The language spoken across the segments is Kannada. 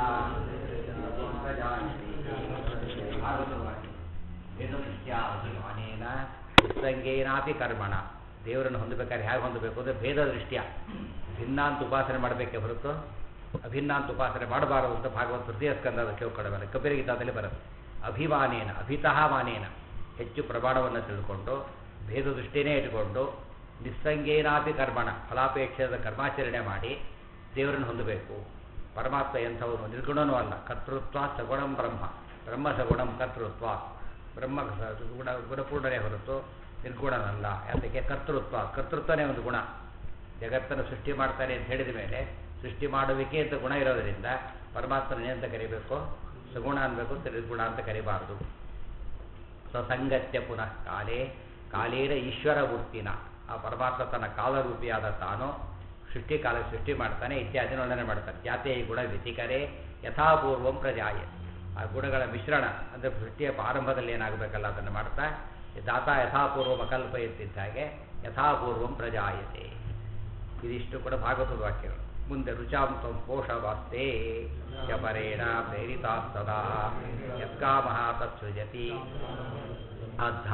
ವೇದದೃಷ್ಟ್ಯಾಭಿಮಾನೇನ ಸಂಗೇನಾಪಿ ಕರ್ಮಣ ದೇವರನ್ನು ಹೊಂದಬೇಕಾದ್ರೆ ಹೇಗೆ ಹೊಂದಬೇಕು ಅಂದರೆ ಭೇದ ದೃಷ್ಟ್ಯ ಭಿನ್ನ ಅಂತ ಉಪಾಸನೆ ಮಾಡಬೇಕೆ ಹೊರತು ಅಭಿನ್ನ ಅಂತ ಉಪಾಸನೆ ಮಾಡಬಾರದು ಅಂತ ಭಾಗವತ ತೃತೀಯ ಸ್ಕಂದದ ಶ್ಲೋಕಗಳ ಮೇಲೆ ಕಪಿರಗೀತಾದಲ್ಲಿ ಬರುತ್ತೆ ಅಭಿಮಾನೇನ ಅಭಿತಃ ಮಾನೇನ ಹೆಚ್ಚು ಪ್ರಮಾಣವನ್ನು ತಿಳ್ಕೊಂಡು ಭೇದ ದೃಷ್ಟಿನೇ ಇಟ್ಟುಕೊಂಡು ನಿಸ್ಸಂಗೇನಾಪಿ ಕರ್ಮಣ ಫಲಾಪೇಕ್ಷದ ಕರ್ಮಾಚರಣೆ ಮಾಡಿ ದೇವರನ್ನು ಹೊಂದಬೇಕು ಪರಮಾತ್ಮ ಎಂಥವನು ನಿರ್ಗುಣನೂ ಅಲ್ಲ ಕರ್ತೃತ್ವ ಸಗುಣಂ ಬ್ರಹ್ಮ ಬ್ರಹ್ಮ ಸಗುಣಂ ಕರ್ತೃತ್ವ ಬ್ರಹ್ಮ ಸ- ಗುಣ ಗುಣಪೂರ್ಣನೇ ಹೊರತು ನಿರ್ಗುಣನಲ್ಲ ಯಾತಕ್ಕೆ ಕರ್ತೃತ್ವ ಕರ್ತೃತ್ವನೇ ಒಂದು ಗುಣ ಜಗತ್ತನ್ನು ಸೃಷ್ಟಿ ಮಾಡ್ತಾನೆ ಅಂತ ಹೇಳಿದ ಮೇಲೆ ಸೃಷ್ಟಿ ಮಾಡುವಿಕೆ ಅಂತ ಗುಣ ಇರೋದರಿಂದ ಪರಮಾತ್ಮನೇ ಅಂತ ಕರಿಬೇಕು ಸಗುಣ ಅನ್ಬೇಕು ನಿರ್ಗುಣ ಅಂತ ಕರಿಬಾರದು ಸಸಂಗತ್ಯ ಪುನಃ ಕಾಲೇ ಕಾಲೇನ ಈಶ್ವರ ಮೂರ್ತಿನ ಆ ಪರಮಾತ್ಮ ತನ್ನ ಕಾಲರೂಪಿಯಾದ ತಾನು ಸೃಷ್ಟಿ ಕಾಲ ಸೃಷ್ಟಿ ಮಾಡ್ತಾನೆ ಇತ್ಯಾದಿ ವರ್ಣನೆ ಮಾಡ್ತಾನೆ ಜಾತೆ ಈ ಗುಣ ವ್ಯತಿಕರೇ ಯಥಾಪೂರ್ವಂ ಪ್ರಜಾಯ ಆ ಗುಣಗಳ ಮಿಶ್ರಣ ಅಂದರೆ ಸೃಷ್ಟಿಯ ಆರಂಭದಲ್ಲಿ ಏನಾಗಬೇಕಲ್ಲ ಅದನ್ನು ಮಾಡ್ತಾ ದಾತ ಯಥಾಪೂರ್ವಂ ಅಕಲ್ಪಯುತ್ತಿದ್ದ ಹಾಗೆ ಯಥಾಪೂರ್ವಂ ಪ್ರಜಾಯತೆ ಇದಿಷ್ಟು ಕೂಡ ಭಾಗವತದ ವಾಕ್ಯಗಳು ಮುಂದೆ ರುಚಾಂ ತ್ವಂ ಪೋಷವಾಸ್ತೆ ಚಪರೇಣ ಪ್ರೇರಿತಾ ಸದಾ ಯತ್ಕಾಮಃ ತತ್ಸೃಜತಿ ಅದ್ಧ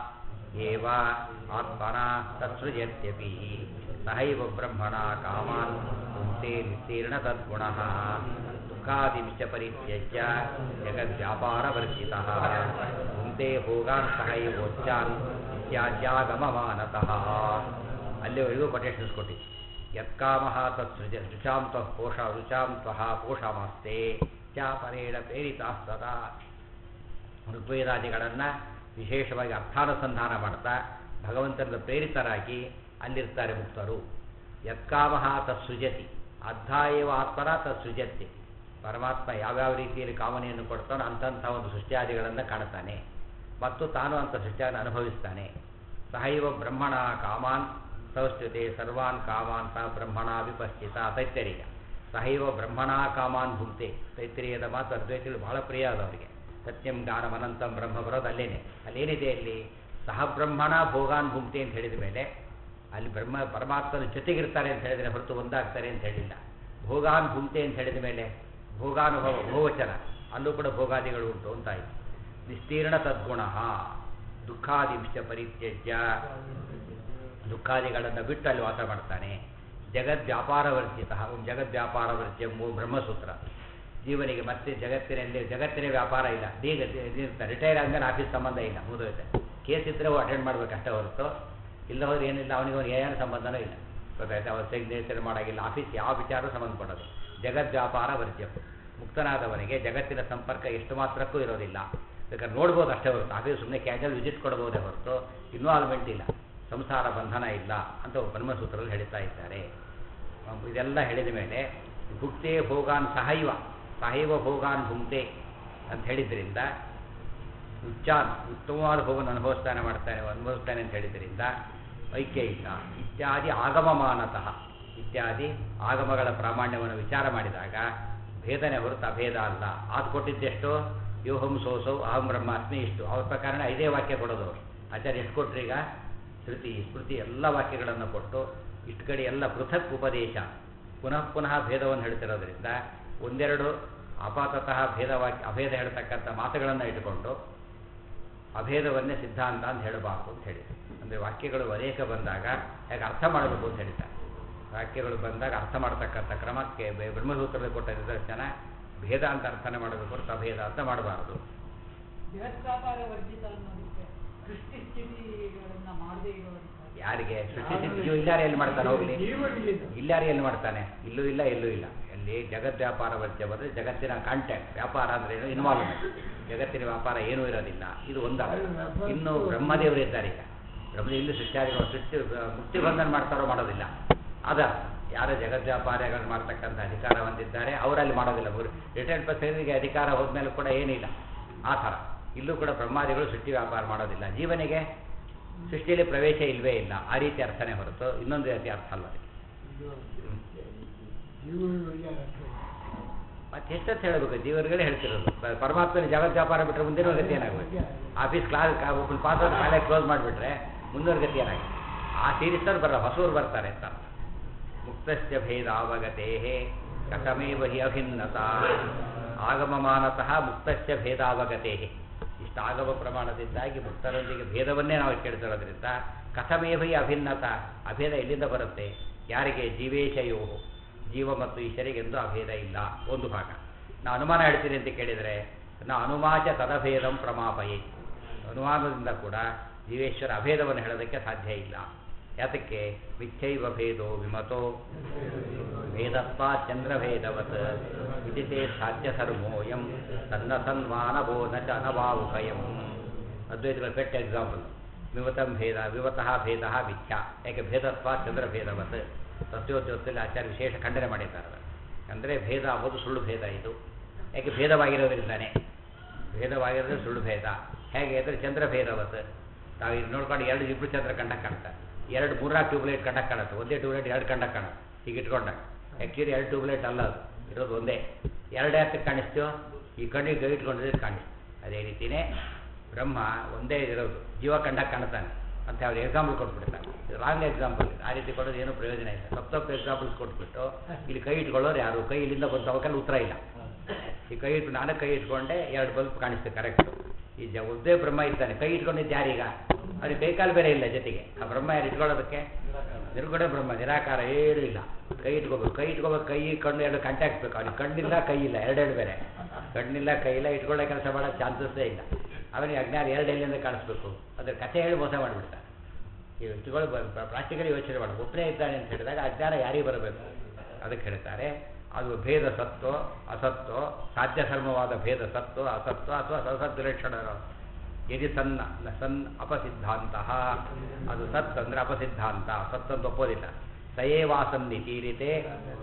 ಏವ ಆತ್ಮನ ತತ್ಸೃಜತ್ಯಪಿ ಸಹೈವ ಬ್ರಹ್ಮಣ ಕಾಮಾನ್ ಮುಕ್ತೆ ನಿಸ್ತೀರ್ಣ ತದ್ಗುಣಃ ದುಃಖಾದಿಂಚ ಪರಿತ್ಯಜ್ಯ ಜಗದ್ವ್ಯಾಪಾರವರ್ಜಿತಃ ಮುಂದೆ ಭೋಗಾನ್ ಸಹೈವೋಚ್ಚಾನ್ ಇತ್ಯಾದ್ಯಾಗಮಮಾನತಃ ಅಲ್ಲಿವರೆಗೂ ಕೊಟೇಶನ್ಸ್ ಕೊಟ್ಟಿದ್ದು ಯತ್ಕಾಮಃ ತತ್ಸೃಜ ರುಚಾಂ ತ್ವಃ ಪೋಷ ರುಚಾಂ ತ್ವಃ ಪೋಷಮಾಸ್ತೆ ಚ ಪರೇಣ ಪ್ರೇರಿತಾ ಸದಾ ಋಗ್ವೇದಾದಿಗಳನ್ನು ವಿಶೇಷವಾಗಿ ಅರ್ಥಾನುಸಂಧಾನ ಮಾಡ್ತಾ ಭಗವಂತನ ಪ್ರೇರಿತರಾಗಿ ಅಲ್ಲಿರ್ತಾರೆ ಮುಕ್ತರು ಯತ್ಕಾಮಃ ತತ್ಸೃಜತಿ ಅರ್ಧ ಏವ ಆತ್ಮನ ತತ್ಸೃಜತಿ ಪರಮಾತ್ಮ ಯಾವ್ಯಾವ ರೀತಿಯಲ್ಲಿ ಕಾಮನೆಯನ್ನು ಕೊಡ್ತಾನೋ ಅಂಥಂಥ ಒಂದು ಸೃಷ್ಟಿಯಾದಿಗಳನ್ನು ಕಾಣ್ತಾನೆ ಮತ್ತು ತಾನು ಅಂಥ ಸೃಷ್ಟಿಯನ್ನು ಅನುಭವಿಸ್ತಾನೆ ಸಹೈವ ಬ್ರಹ್ಮಣ ಕಾಮಾನ್ ಸಂಸ್ಕೃತೆ ಸರ್ವಾನ್ ಕಾಮಾನ್ ಸ ಬ್ರಹ್ಮಣ ವಿಪಶ್ಚಿತ ತೈತ್ತರಿಯ ಸಹೈವ ಬ್ರಹ್ಮಣ ಕಾಮಾನ್ ಭುಕ್ತೆ ತೈತ್ತರಿಯದ ಮಾತು ಅದ್ವೈತಗಳು ಬಹಳ ಪ್ರಿಯ ಅದು ಅವರಿಗೆ ಸತ್ಯಂ ಜ್ಞಾನಂ ಅನಂತಂ ಬ್ರಹ್ಮ ಬರೋದು ಅಲ್ಲೇನೆ ಅಲ್ಲೇನಿದೆ ಅಲ್ಲಿ ಸಹ ಬ್ರಹ್ಮಣ ಭೋಗಾನ್ ಭುಕ್ತಿ ಅಂತ ಹೇಳಿದ ಮೇಲೆ ಅಲ್ಲಿ ಬ್ರಹ್ಮ ಪರಮಾತ್ಮನ ಜೊತೆಗಿರ್ತಾರೆ ಅಂತ ಹೇಳಿದರೆ ಹೊರತು ಒಂದಾಗ್ತಾರೆ ಅಂತ ಹೇಳಿಲ್ಲ ಭೋಗಾನ್ ಭುಕ್ತೆ ಅಂತ ಹೇಳಿದ ಮೇಲೆ ಭೋಗಾನುಭವ ಬಹುವಚನ ಅಲ್ಲೂ ಕೂಡ ಭೋಗಾದಿಗಳು ಉಂಟು ಅಂತಾಯಿತು ನಿಸ್ತೀರ್ಣ ತದ್ಗುಣ ದುಃಖಾದಿಂಶ ಪರಿತ್ಯಜ್ಯ ದುಃಖಾದಿಗಳನ್ನು ಬಿಟ್ಟು ಅಲ್ಲಿ ವಾಸ ಮಾಡ್ತಾನೆ ಜಗದ್ವ್ಯಾಪಾರ ವರ್ಜಿತ ಒಂದು ಜಗದ್ವ್ಯಾಪಾರ ವರ್ಜ್ಯ ಮೂ- ಬ್ರಹ್ಮಸೂತ್ರ ಜೀವನಿಗೆ ಮತ್ತೆ ಜಗತ್ತಿನಲ್ಲಿ ಜಗತ್ತಿನ ವ್ಯಾಪಾರ ಇಲ್ಲ ಈಗ ರಿಟೈರ್ ಆದ್ಮೇಲೆ ಆಫೀಸ್ ಸಂಬಂಧ ಇಲ್ಲ ಮುಗಿದೋಯ್ತೆ ಕೇಸ್ ಇದ್ದರೆ ಅಟೆಂಡ್ ಮಾಡ್ಬೇಕು ಅಷ್ಟೇ ಹೊರತು ಇಲ್ಲ ಹೋದ್ರೆ ಏನಿಲ್ಲ ಅವನಿಗೆ ಅವ್ನಿಗೆ ಏನು ಸಂಬಂಧನೂ ಇಲ್ಲ ಗೊತ್ತಾಯ್ತು ಅವ್ರು ಸಿಗ್ನೇಚರ್ ಮಾಡೋಂಗಿಲ್ಲ ಆಫೀಸ್ ಯಾವ ವಿಚಾರ ಸಂಬಂಧಪಡೋದು ಜಗದ್ವ್ಯಾಪಾರ ವರ್ಜ್ಯ ಮುಕ್ತನಾದವನಿಗೆ ಜಗತ್ತಿನ ಸಂಪರ್ಕ ಎಷ್ಟು ಮಾತ್ರಕ್ಕೂ ಇರೋದಿಲ್ಲ ಬೇಕಾದ್ರೆ ನೋಡ್ಬೋದು ಅಷ್ಟೇ ಹೊರತು ಆಫೀಸ್ ಸುಮ್ಮನೆ ಕ್ಯಾಶುವಲ್ ವಿಸಿಟ್ ಕೊಡ್ಬೋದೇ ಹೊರತು ಇನ್ವಾಲ್ವ್ಮೆಂಟ್ ಇಲ್ಲ ಸಂಸಾರ ಬಂಧನ ಇಲ್ಲ ಅಂತ ಬ್ರಹ್ಮಸೂತ್ರದಲ್ಲಿ ಹೇಳ್ತಾ ಇದ್ದಾರೆ ಅಹ್ ಇದೆಲ್ಲ ಹೇಳಿದ ಮೇಲೆ ಭುಕ್ತೆ ಭೋಗಾನ್ ಸಹೈವ ಸಹೈವ ಭೋಗಾನ್ ಭುಂಕ್ತೆ ಅಂತ ಹೇಳಿದ್ರಿಂದ ಉಚ್ಚಾನ್ ಉತ್ತಮವಾದ ಭೋಗವನ್ನು ಅನುಭವಿಸ್ತಾನೆ ಮಾಡ್ತಾನೆ ಅನುಭವಿಸ್ತಾನೆ ಅಂತ ಹೇಳಿದ್ರಿಂದ ಐಕ್ಯ ಇಲ್ಲ ಇತ್ಯಾದಿ ಆಗಮಮಾನತಃ ಇತ್ಯಾದಿ ಆಗಮಗಳ ಪ್ರಾಮಾಣ್ಯವನ್ನು ವಿಚಾರ ಮಾಡಿದಾಗ ಭೇದನೆ ಹೊರತು ಅಭೇದ ಅಲ್ಲ ಅದು ಕೊಟ್ಟಿದ್ದೆಷ್ಟು ಯೋಹಂ ಸೋಸೌ ಅಹಂ ಬ್ರಹ್ಮಾಸ್ಮಿ ಇಷ್ಟು ಅವ್ರ ಪ್ರಕಾರ ಐದೇ ವಾಕ್ಯ ಕೊಡೋದು ಅವರು ಆಚಾರ್ಯ ಎಷ್ಟು ಕೊಟ್ರು ಈಗ ಶ್ರುತಿ ಸ್ಮೃತಿ ಎಲ್ಲ ವಾಕ್ಯಗಳನ್ನು ಕೊಟ್ಟು ಇಷ್ಟು ಕಡೆ ಎಲ್ಲ ಪೃಥಕ್ ಉಪದೇಶ ಪುನಃ ಪುನಃ ಭೇದವನ್ನು ಹೇಳ್ತಿರೋದ್ರಿಂದ ಒಂದೆರಡು ಆಪಾತತಃ ಭೇದ ವಾಕ್ಯ ಅಭೇದ ಹೇಳ್ತಕ್ಕಂಥ ಮಾತುಗಳನ್ನು ಇಟ್ಟುಕೊಂಡು ಅಭೇದವನ್ನೇ ಸಿದ್ಧಾಂತ ಅಂತ ಹೇಳಬಾರ್ದು ಅಂತ ಹೇಳಿ ಅಂದರೆ ವಾಕ್ಯಗಳು ಅನೇಕ ಬಂದಾಗ ಹೇಗೆ ಅರ್ಥ ಮಾಡಬೇಕು ಅಂತ ಹೇಳ್ತಾರೆ ವಾಕ್ಯಗಳು ಬಂದಾಗ ಅರ್ಥ ಮಾಡ್ತಕ್ಕಂಥ ಕ್ರಮಕ್ಕೆ ಬೆ- ಬ್ರಹ್ಮಸೂತ್ರದಲ್ಲಿ ಕೊಟ್ಟ ನಿದರ್ಶನ ಭೇದ ಅಂತ ಅರ್ಥನೆ ಮಾಡಬೇಕು ಹೊರತು ಅಭೇದ ಅಂತ ಮಾಡಬಾರದು ಜಗತ್ವ್ಯಾಪಾರ ವರ್ಜಿತ ಅನ್ನೋದಕ್ಕೆ ಸೃಷ್ಟಿ ಸ್ಥಿತಿಗಳನ್ನ ಮಾಡದೇ ಇರುವಂತ ಯಾರಿಗೆ ಸೃಷ್ಟಿ ಸ್ಥಿತಿಯು ಇಲ್ಲಾರೆ ಎಲ್ಲಿ ಮಾಡ್ತಾನೆ ಹೋಗ್ಲಿ ಇಲ್ಲಾರೆ ಎಲ್ಲಿ ಮಾಡ್ತಾನೆ ಇಲ್ಲೂ ಇಲ್ಲ ಎಲ್ಲೂ ಇಲ್ಲ ಅಲ್ಲಿ ಜಗತ್ ವ್ಯಾಪಾರ ವರ್ಜ್ಯ ಬಂದರೆ ಜಗತ್ತಿನ ಕಾಂಟ್ಯಾಕ್ಟ್ ವ್ಯಾಪಾರ ಅಂದ್ರೆ ಏನು ಇನ್ವಾಲ್ವ್ಮೆಂಟ್ ಜಗತ್ತಿನ ವ್ಯಾಪಾರ ಏನೂ ಇರೋದಿಲ್ಲ ಇದು ಒಂದು ಇನ್ನು ಬ್ರಹ್ಮದೇವರು ಇದ್ದಾರೆ ಈಗ ಬ್ರಹ್ಮ ಇಲ್ಲಿ ಸೃಷ್ಟಿಯಾದಿಗಳು ಸೃಷ್ಟಿ ಮುಕ್ತಿ ಬಂಧನ ಮಾಡ್ತಾರೋ ಮಾಡೋದಿಲ್ಲ ಅದ ಯಾರ ಜಗತ್ ವ್ಯಾಪಾರಗಳು ಮಾಡ್ತಕ್ಕಂಥ ಅಧಿಕಾರ ಹೊಂದಿದ್ದಾರೆ ಅವರಲ್ಲಿ ಮಾಡೋದಿಲ್ಲ ರಿಟೈರ್ಡ್ ಪರ್ಸನ್ಗೆ ಅಧಿಕಾರ ಹೋದ್ಮೇಲೆ ಕೂಡ ಏನಿಲ್ಲ ಆ ಥರ ಇಲ್ಲೂ ಕೂಡ ಬ್ರಹ್ಮಾದಿಗಳು ಸೃಷ್ಟಿ ವ್ಯಾಪಾರ ಮಾಡೋದಿಲ್ಲ ಜೀವನಿಗೆ ಸೃಷ್ಟಿಯಲ್ಲಿ ಪ್ರವೇಶ ಇಲ್ವೇ ಇಲ್ಲ ಆ ರೀತಿ ಅರ್ಥನೇ ಹೊರತು ಇನ್ನೊಂದು ರೀತಿ ಅರ್ಥ ಅಲ್ಲ ಅದಕ್ಕೆ ಮತ್ತೆ ಎಷ್ಟೊತ್ತು ಹೇಳಬೇಕು ಜೀವರುಗಳೇ ಹೇಳ್ತಿರೋದು ಪ- ಪರಮಾತ್ಮನ ಜಗತ್ ವ್ಯಾಪಾರ ಬಿಟ್ಟರೆ ಮುಂದಿನ ಗತಿ ಏನಾಗಬೇಕು ಆಫೀಸ್ ಕ್ಲಾಸ್ ಒಬ್ಬರು ಪಾಸ್ ಆದ್ರೆ ಶಾಲೆ ಕ್ಲೋಸ್ ಮಾಡಿಬಿಟ್ರೆ ಮುಂದಿನ ಗತಿ ಏನಾಗಿದೆ ಆ ಸೀರಿಸ್ತಾರೆ ಬರಲ್ಲ ಹೊಸೂರು ಬರ್ತಾರೆ ಅಂತ ಮುಕ್ತಸ್ಯ ಭೇದ ಅವಗತೇ ಕಥಮೇವ ಹಿ ಅಭಿನ್ನತಾ ಆಗಮಮಾನತಃ ಮುಕ್ತಸ್ಯ ಭೇದಾವಗತೆ ಇಷ್ಟು ಆಗಮ ಪ್ರಮಾಣದಿಂದಾಗಿ ಮುಕ್ತರೊಂದಿಗೆ ಭೇದವನ್ನೇ ನಾವು ಕೇಳ್ತಿರೋದ್ರಿಂದ ಕಥಮೇವ ಹಿ ಅಭಿನ್ನತ ಅಭೇದ ಎಲ್ಲಿಂದ ಬರುತ್ತೆ ಯಾರಿಗೆ ಜೀವೇಶಯೋ ಜೀವ ಮತ್ತು ಈಶ್ವರಿಗೆಂದು ಅಭೇದ ಇಲ್ಲ ಒಂದು ಭಾಗ ನಾ ಅನುಮಾನ ಹೇಳ್ತೀನಿ ಅಂತ ಕೇಳಿದರೆ ನಾ ಅನುಮಾಚ ತದಭೇದಂ ಪ್ರಮಾಪಯೇ ಅನುಮಾನದಿಂದ ಕೂಡ ಜೀವೇಶ್ವರ ಅಭೇದವನ್ನು ಹೇಳೋದಕ್ಕೆ ಸಾಧ್ಯ ಇಲ್ಲ ಯಾತಕ್ಕೆ ಮಿಥ್ಯೈವ ಭೇದೋ ವಿಮತೋ ಭೇದತ್ವ ಚಂದ್ರಭೇದವತ್ ವಿದಿತೆ ಸಾಧ್ಯ ಸರ್ವೋಯಂ ತನ್ನ ಸನ್ಮಾನವೋ ನ ಚ ಅನವಾವುಭಯಂ ಅದ್ವೈತಗಳ ಪೆಟ್ಟ ಎಕ್ಸಾಂಪಲ್ ವಿವತಂ ಭೇದ ವಿವತಃ ಭೇದ ಮಿಥ್ಯಾ ಯಾಕೆ ಭೇದತ್ವ ಚಂದ್ರಭೇದವತ್ ತತ್ವೋದ್ಯೋಗದಲ್ಲಿ ಆಚಾರ್ಯ ವಿಶೇಷ ಖಂಡನೆ ಮಾಡಿದ್ದಾರೆ ಅಂದರೆ ಭೇದ ಆಗೋದು ಸುಳ್ಳು ಭೇದ ಇದು ಯಾಕೆ ಭೇದವಾಗಿರೋದ್ರಿಂದಾನೆ ಭೇದವಾಗಿರೋದು ಸುಳ್ಳು ಭೇದ ಹೇಗೆ ಅಂದರೆ ಚಂದ್ರಭೇದವತ್ ನಾವು ಇದು ನೋಡ್ಕೊಂಡು ಎರಡು ಇಬ್ಬರು ಚಂದ್ರ ಕಂಡಕ್ಕೆ ಕಾಣ್ತಾರೆ ಎರಡು ಮೂರ್ನಾಲ್ಕು ಟ್ಯೂಬ್ಲೈಟ್ ಕಂಡಕ್ಕೆ ಕಾಣುತ್ತೆ ಒಂದೇ ಟ್ಯೂಬ್ಲೈಟ್ ಎರಡು ಕಂಡಕ್ಕೆ ಕಾಣುತ್ತೆ ಹೀಗೆ ಇಟ್ಕೊಂಡಾಗ ಆ್ಯಕ್ಚುಲಿ ಎರಡು ಟ್ಯೂಬ್ಲೈಟ್ ಅಲ್ಲ ಅದು ಇರೋದು ಒಂದೇ ಎರಡು ಯಾತಕ್ಕೆ ಕಾಣಿಸ್ತೀವೋ ಈ ಕಣ್ಣಿಗೆ ಕೈ ಇಟ್ಕೊಂಡಿದ್ರೆ ಕಾಣಿಸ್ತು ಅದೇ ರೀತಿಯೇ ಬ್ರಹ್ಮ ಒಂದೇ ಇರೋದು ಜೀವ ಕಂಡಕ್ಕೆ ಕಾಣ್ತಾನೆ ಅಂತ ಅವ್ರು ಎಕ್ಸಾಂಪಲ್ ಕೊಟ್ಬಿಡ್ತಾರೆ ರಾಂಗ್ ಎಕ್ಸಾಂಪಲ್ ಆ ರೀತಿ ಕೊಡೋದು ಏನೂ ಪ್ರಯೋಜನ ಇಲ್ಲ ತಪ್ಪು ತಪ್ಪು ಎಕ್ಸಾಂಪಲ್ಸ್ ಕೊಟ್ಬಿಟ್ಟು ಇಲ್ಲಿ ಕೈ ಇಟ್ಕೊಳ್ಳೋರು ಯಾರು ಕೈ ಇಲ್ಲಿಂದ ಬಂದು ಅವಕ್ಕೆಲ್ಲ ಉತ್ತರ ಇಲ್ಲ ಈ ಕೈ ಇಟ್ಟು ನಾನು ಕೈ ಇಟ್ಕೊಂಡೆ ಎರಡು ಬಲ್ಬ್ ಕಾಣಿಸ್ತೆ ಕರೆಕ್ಟು ಈ ಜ ಒಂದೇ ಬ್ರಹ್ಮ ಇದ್ದಾನೆ ಕೈ ಇಟ್ಕೊಂಡಿದ್ದು ಯಾರೀಗ ಅವ್ರಿಗೆ ಕೈಕಾಲು ಬೇರೆ ಇಲ್ಲ ಜೊತೆಗೆ ಆ ಬ್ರಹ್ಮ ಯಾರು ಇಟ್ಕೊಳ್ಳೋದಕ್ಕೆ ನಿರ್ಗುಣ ಬ್ರಹ್ಮ ನಿರಾಕಾರ ಏನೂ ಇಲ್ಲ ಕೈ ಇಟ್ಕೋಬೇಕು ಕೈ ಇಟ್ಕೋಬೇಕು ಕೈ ಕಣ್ಣು ಎರಡು ಕಾಂಟ್ಯಾಕ್ಟ್ ಬೇಕು ಅವ್ನಿಗೆ ಕಣ್ಣಿಲ್ಲ ಕೈ ಇಲ್ಲ ಎರಡೆರಡು ಬೇರೆ ಕಣ್ಣಿಲ್ಲ ಕೈ ಇಲ್ಲ ಇಟ್ಕೊಳ್ಳೋ ಕೆಲಸ ಮಾಡೋ ಚಾನ್ಸಸ್ಸೇ ಇಲ್ಲ ಅವನಿಗೆ ಅಜ್ಞಾನ ಎರಡು ಎಲ್ಲಿಂದ ಕಾಣಿಸ್ಬೇಕು ಅದ್ರ ಕಥೆ ಹೇಳಿ ಮೋಸ ಮಾಡಿಬಿಡ್ತಾರೆ ಈ ಇಟ್ಕೊಳ್ಳೋ ಪ್ರಾಕ್ಟಿಕಲಿ ಯೋಚನೆ ಮಾಡಿ ಒಬ್ಬನೇ ಇದ್ದಾನೆ ಅಂತ ಹೇಳಿದಾಗ ಅಜ್ಞಾನ ಯಾರಿಗೆ ಬರಬೇಕು ಅದಕ್ಕೆ ಹೇಳ್ತಾರೆ ಅದು ಭೇದ ಸತ್ವ ಅಸತ್ವ ಸಾಧ್ಯ ಧರ್ಮವಾದ ಭೇದ ಸತ್ವ ಅಸತ್ವ ಅಥವಾ ಸಸದ್ವಿಲಕ್ಷಣ ಯದಿ ಸನ್ನ ನ ಸನ್ ಅಪಸಿದ್ಧಾಂತ ಅದು ಸತ್ ಅಂದರೆ ಅಪಸಿದ್ಧಾಂತ ಸತ್ ಅಂತ ಒಪ್ಪೋದಿಲ್ಲ ಸಯೇವಾಸನ್ನಿತಿ ಈ ರೀತಿ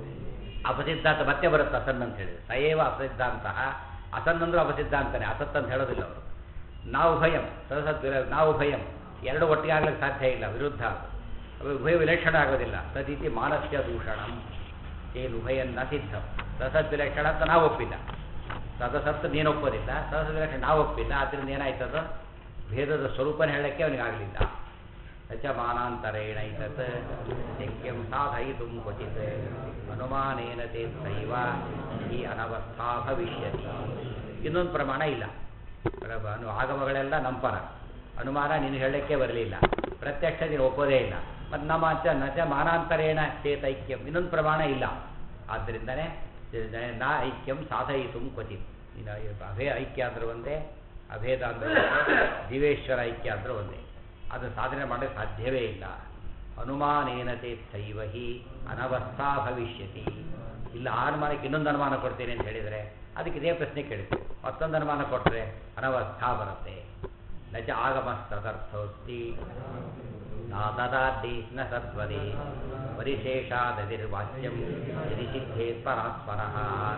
ಅಪಸಿದ್ಧಾಂತ ಮತ್ತೆ ಬರುತ್ತೆ ಅಸನ್ ಅಂತ ಹೇಳಿದ್ರೆ ಸಯೇವ ಅಪಸಿದ್ಧಾಂತ ಅಸನ್ ಅಂದ್ರೆ ಅಪಸಿದ್ಧಾಂತನೇ ಅಸತ್ ಅಂತ ಹೇಳೋದಿಲ್ಲ ಅವರು ನಾವು ಭಯಂ ಸಸದ್ ನಾವು ಭಯಂ ಎರಡು ಒಟ್ಟಿಗೆ ಆಗ್ಲಿಕ್ಕೆ ಸಾಧ್ಯ ಇಲ್ಲ ವಿರುದ್ಧ ಅದು ಉಭಯ ವಿಲಕ್ಷಣ ಆಗೋದಿಲ್ಲ ತದಿತಿ ಮಾನಸ್ಯ ದೂಷಣಂ ಏನು ಉಭಯನ್ನ ಸಿದ್ಧಂ ಸಸದ್ ವಿಲಕ್ಷಣ ಅಂತ ನಾವು ಒಪ್ಪಿಲ್ಲ ಸದಸತ್ತು ನೀನು ಒಪ್ಪೋದಿಲ್ಲ ಸದಸದ್ ವಿಲಕ್ಷಣ ನಾವು ಒಪ್ಪಿಲ್ಲ ಆದ್ದರಿಂದ ಏನಾಯ್ತದು ಭೇದದ ಸ್ವರೂಪನ ಹೇಳಕ್ಕೆ ಅವನಿಗೆ ಆಗಲಿಲ್ಲ ಸಚ ಮಾನಾಂತರೇಣ ಇತತ್ ಶಕ್ಯಂ ಸಾಧಯಿತು ಕ್ವಚಿತ್ ಅನುಮಾನೇನ ತೇ ಸೈವ ಈ ಅನವಸ್ಥಾ ಭವಿಷ್ಯತಿ ಇನ್ನೊಂದು ಪ್ರಮಾಣ ಇಲ್ಲ ಬರಬ- ಅನು ಆಗಮಗಳೆಲ್ಲ ನಂಪರ ಅನುಮಾನ ನೀನು ಹೇಳಕ್ಕೆ ಬರಲಿಲ್ಲ ಪ್ರತ್ಯಕ್ಷ ನೀನು ಒಪ್ಪೋದೇ ಇಲ್ಲ ಮತ್ತು ನಮ್ಮ ಅಂಚ ನಚ ಮಾನಾಂತರೇಣ ಚೇತ ಐಕ್ಯಂ ಇನ್ನೊಂದು ಪ್ರಮಾಣ ಇಲ್ಲ ಆದ್ದರಿಂದನೇ ನಾ ಐಕ್ಯಂ ಸಾಧಯಿತು ಕ್ವಚಿತ್ ಇನ್ನು ಅಭೇ ಐಕ್ಯ ಅಂದ್ರೆ ಒಂದೇ ಅಭೇದ ಅಂದ್ರೆ ಒಂದೇ ಜೀವೇಶ್ವರ ಐಕ್ಯ ಅಂದ್ರೆ ಒಂದೇ ಅದು ಸಾಧನೆ ಮಾಡಕ್ಕೆ ಸಾಧ್ಯವೇ ಇಲ್ಲ ಅನುಮಾನೇನ ಚೇತ್ತೈವ ಹಿ ಅನವಸ್ಥಾ ಭವಿಷ್ಯತಿ ಇಲ್ಲ ಆ ಅನುಮಾನಕ್ಕೆ ಇನ್ನೊಂದು ಅನುಮಾನ ಕೊಡ್ತೇನೆ ಅಂತ ಹೇಳಿದರೆ ಅದಕ್ಕೆ ಇದೇ ಪ್ರಶ್ನೆ ಕೇಳ್ತೀವಿ ಮತ್ತೊಂದು ಅನುಮಾನ ಕೊಟ್ಟರೆ ಅನವಸ್ಥಾ ಬರುತ್ತೆ ನಚ ಆಗಮಸ್ತದರ್ಥೋಸ್ತಿ ನಾ ತದಾದ್ದಿ ನ ಸತ್ವದಿ ಪರಿಶೇಷಾದದಿರ್ವಾಚ್ಯಂ ಯದಿ ಸಿದ್ಧೇತ್ ಪರಾತ್ಪರಃ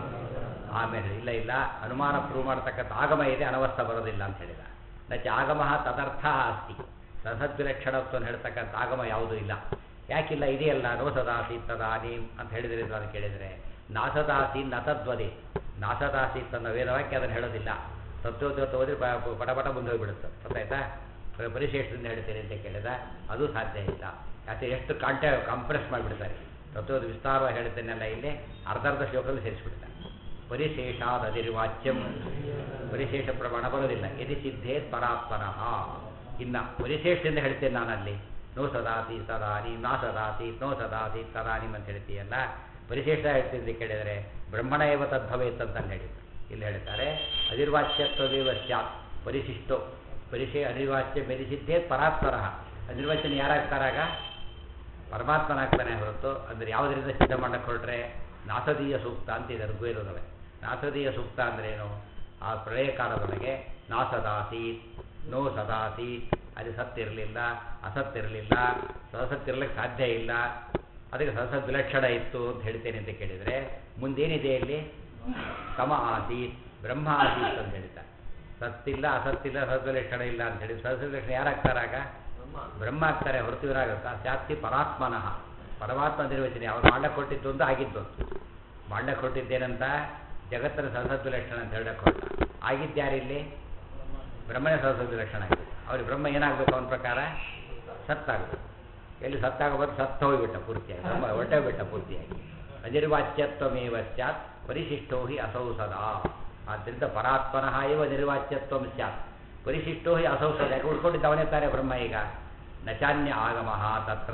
ಆಮೇಲೆ ಇಲ್ಲ ಇಲ್ಲ ಅನುಮಾನ ಪ್ರೂವ್ ಮಾಡ್ತಕ್ಕಂಥ ಆಗಮ ಇದೆ ಅನವಸ್ಥ ಬರೋದಿಲ್ಲ ಅಂತ ಹೇಳಿದ ನಚ ಆಗಮ ತದರ್ಥ ಅಸ್ತಿ ಸಸದ್ವಿಲಕ್ಷಣತ್ವವನ್ನು ಹೇಳ್ತಕ್ಕಂಥ ಆಗಮ ಯಾವುದೂ ಇಲ್ಲ ಯಾಕಿಲ್ಲ ಇದೆಯಲ್ಲ ನೋ ಸದಾಸಿ ತದಾನಿ ಅಂತ ಹೇಳಿದ್ರೆ ಅಂತ ಕೇಳಿದರೆ ನಾಸದಾಸಿ ನತದ್ವದೆ ನಾಸದಾಸಿ ತನ್ನ ವೇದವಾಕ್ಯ ಅದನ್ನು ಹೇಳೋದಿಲ್ಲ ತತ್ವೋದ್ಯೋತ ಹೋದ್ರೆ ಪ- ಪಟ ಪಟ ಮುಂದೆ ಹೋಗ್ಬಿಡುತ್ತೆ ಗೊತ್ತಾಯ್ತಾ ಪ- ಪರಿಶೇಷದಿಂದ ಹೇಳ್ತೇನೆ ಅಂತ ಕೇಳಿದ ಅದು ಸಾಧ್ಯ ಇಲ್ಲ ಯಾಕೆ ಎಷ್ಟು ಕಾಂಟ್ಯಾ ಕಂಪ್ರೆಸ್ ಮಾಡಿಬಿಡ್ತಾರೆ ತತ್ವದ ವಿಸ್ತಾರವಾಗಿ ಹೇಳ್ತೇನೆಲ್ಲ ಇಲ್ಲಿ ಅರ್ಧ ಅರ್ಧ ಶ್ಲೋಕದಲ್ಲಿ ಸೇರಿಸ್ಬಿಡ್ತಾರೆ ಪರಿಶೇಷಾದ ಅದಿರ್ವಾಚ್ಯಂ ಪರಿಶೇಷ ಪ್ರಮಾಣ ಬರೋದಿಲ್ಲ ಯದಿ ಸಿದ್ಧೇ ಪರಾತ್ಪರಃ ಇನ್ನ ಪರಿಶೇಷದಿಂದ ಹೇಳ್ತೇನೆ ನಾನಲ್ಲಿ ನೋ ಸದಾಸಿ ಸದಾನಿ ನಾ ಸದಾಸಿ ನೋ ಸದಾಸಿ ತದಾನಿ ಅಂತ ಹೇಳ್ತೀಯಲ್ಲ ಪರಿಶೇಷ ಹೇಳ್ತಿದ್ದೆ ಕೇಳಿದರೆ ಬ್ರಹ್ಮಣ ಏವ ತದ್ಭವೇತ್ ಅಂತ ಅಲ್ಲಿ ಹೇಳಿದ್ರು ಇಲ್ಲಿ ಹೇಳ್ತಾರೆ ಅನಿರ್ವಾಚ್ಯತ್ವದೇವ ಸ್ಯಾತ್ ಪರಿಶಿಷ್ಟೋ ಪರಿಶೇ ಅನಿರ್ವಾಚ್ಯ ಮೆರಿಸಿದ್ದೇ ಪರಾತ್ಪರ ಅನಿರ್ವಾಚ್ಯನ ಯಾರಾಗ್ತಾರಾಗ ಪರಮಾತ್ಮನಾಗ್ತಾನೆ ಹೊರತು ಅಂದರೆ ಯಾವುದರಿಂದ ಸಿದ್ಧ ಮಾಡಕ್ಕೆ ಹೊರಟ್ರೆ ನಾಸದೀಯ ಸೂಕ್ತ ಅಂತ ಇದೆ ಋಗ್ವೇದದೊಳಗೆ ನಾಸದೀಯ ಸೂಕ್ತ ಅಂದ್ರೇನು ಆ ಪ್ರಳಯ ಕಾಲದೊಳಗೆ ನಾಸದಾಸೀತ್ ನೋ ಸದಾಸೀತ್ ಅಲ್ಲಿ ಸತ್ತಿರಲಿಲ್ಲ ಅಸತ್ತಿರಲಿಲ್ಲ ಸಸತ್ತಿರ್ಲಿಕ್ಕೆ ಸಾಧ್ಯ ಇಲ್ಲ ಅದಕ್ಕೆ ಸಸದ್ ವಿಲಕ್ಷಣ ಇತ್ತು ಅಂತ ಹೇಳ್ತೇನೆ ಅಂತ ಕೇಳಿದರೆ ಮುಂದೇನಿದೆ ಇಲ್ಲಿ ಸಮ ಆಸೀತ್ ಬ್ರಹ್ಮ ಆಸೀತ್ ಅಂತ ಹೇಳ್ತಾರೆ ಸತ್ತಿಲ್ಲ ಅಸತ್ತಿಲ್ಲ ಸದ್ವಿಲಕ್ಷಣ ಇಲ್ಲ ಅಂತ ಹೇಳಿ ಸದ್ವಿಲಕ್ಷಣ ಯಾರಾಗ್ತಾರಾಗ ಬ್ರಹ್ಮ ಆಗ್ತಾರೆ ಹೊರತು ಇವರಾಗುತ್ತಾ ಜಾಸ್ತಿ ಪರಾತ್ಮನಃ ಪರಮಾತ್ಮ ನಿರ್ವಚನೆ ಅವ್ರು ಮಾಡಕ್ಕೆ ಕೊಟ್ಟಿದ್ದು ಒಂದು ಆಗಿದ್ದು ಮಾಡಕ್ಕೆ ಕೊಟ್ಟಿದ್ದೇನಂತ ಜಗತ್ತಿನ ಸರಸ್ವತಿ ಲಕ್ಷಣ ಅಂತ ಹೇಳಕ್ಕೆ ಹೊರಟ ಆಗಿದ್ಯಾರಿಲ್ಲಿ ಬ್ರಹ್ಮನೇ ಸರಸ್ವತಿ ಲಕ್ಷಣ ಆಗಿದೆ ಅವ್ರಿಗೆ ಬ್ರಹ್ಮ ಏನಾಗಬೇಕು ಅವನ ಪ್ರಕಾರ ಸತ್ತಾಗಬೇಕು ಎಲ್ಲಿ ಸತ್ತಾಗಬೇಕು ಸತ್ತು ಹೋಗಿಬಿಟ್ಟ ಪೂರ್ತಿಯಾಗಿ ಬ್ರಹ್ಮ ಹೊಟ್ಟೆ ಬಿಟ್ಟ ಪೂರ್ತಿಯಾಗಿ ಅನಿರ್ವಾಚ್ಯತ್ವಮೇವ ಸ್ಯಾತ್ ಪರಿಶಿಷ್ಟೋ ಹಿ ಅಸೌ ಸದಾ ಆದ್ದರಿಂದ ಪರಾತ್ಮನಃ ಇವ ನಿರ್ವಾಚ್ಯತ್ವಂ ಸ್ಯಾತ್ ಪರಿಶಿಷ್ಟೋ ಹಿ ಅಸೌ ಸದಾ ಯಾಕೆ ಉಳ್ಕೊಂಡಿದ್ದ ಅವನೇ ತಾನೇ ಬ್ರಹ್ಮ ಈಗ ನಚಾನ್ಯ ಆಗಮಃ ತತ್ರ